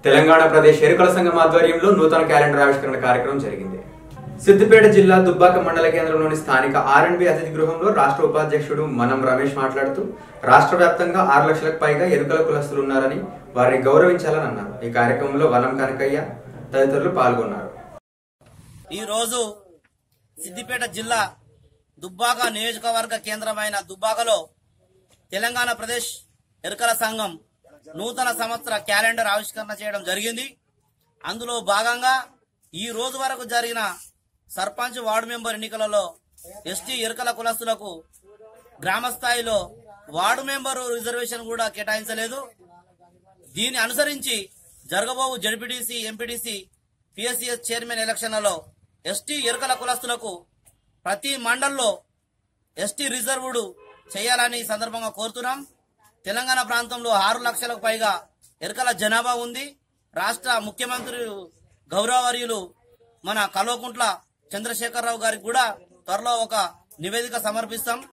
తెలంగాణ ప్రదేశ్ ఎరుకల సంఘం ఆధ్వర్యంలో నూతన క్యాలెండర్ ఆవిష్కరణ కార్యక్రమం జరిగింది సిద్దిపేట జిల్లా దుబ్బాక మండల కేంద్రంలోని స్థానిక ఆర్ అండ్ బి అతిథి గృహంలో రాష్ట్ర ఉపాధ్యక్షుడు మనం రమేష్ మాట్లాడుతూ రాష్ట్ర వ్యాప్తంగా ఆరు లక్షలకు పైగా ఎరుకల కులస్తులు ఉన్నారని వారిని గౌరవించాలని అన్నారు ఈ కార్యక్రమంలో వనం కనకయ్య తదితరులు పాల్గొన్నారు ఈరోజు సిద్దిపేట జిల్లా దుబ్బాక నియోజకవర్గ కేంద్రమైన దుబ్బాకలో తెలంగాణ ప్రదేశ్ ఎరుకల సంఘం నూతన సంవత్సర క్యాలెండర్ ఆవిష్కరణ చేయడం జరిగింది అందులో భాగంగా ఈ రోజు వరకు జరిగిన సర్పంచ్ వార్డు మెంబర్ ఎన్నికలలో ఎస్టీ ఎరుకల కులస్తులకు గ్రామ స్థాయిలో వార్డు మెంబరు రిజర్వేషన్ కూడా కేటాయించలేదు దీన్ని అనుసరించి జరగబోవు జడ్పీటీసీ ఎంపీటీసీ పిఎస్సిఎస్ చైర్మన్ ఎలక్షన్లలో ఎస్టీ ఎరుకల కులస్తులకు ప్రతి మండల్లో ఎస్టీ రిజర్వుడు చేయాలని ఈ సందర్భంగా కోరుతున్నాం తెలంగాణ ప్రాంతంలో ఆరు లక్షలకు పైగా ఎరుకల జనాభా ఉంది రాష్ట్ర ముఖ్యమంత్రి గౌరవవర్యులు మన కల్వకుంట్ల చంద్రశేఖరరావు గారికి కూడా త్వరలో ఒక నివేదిక సమర్పిస్తాం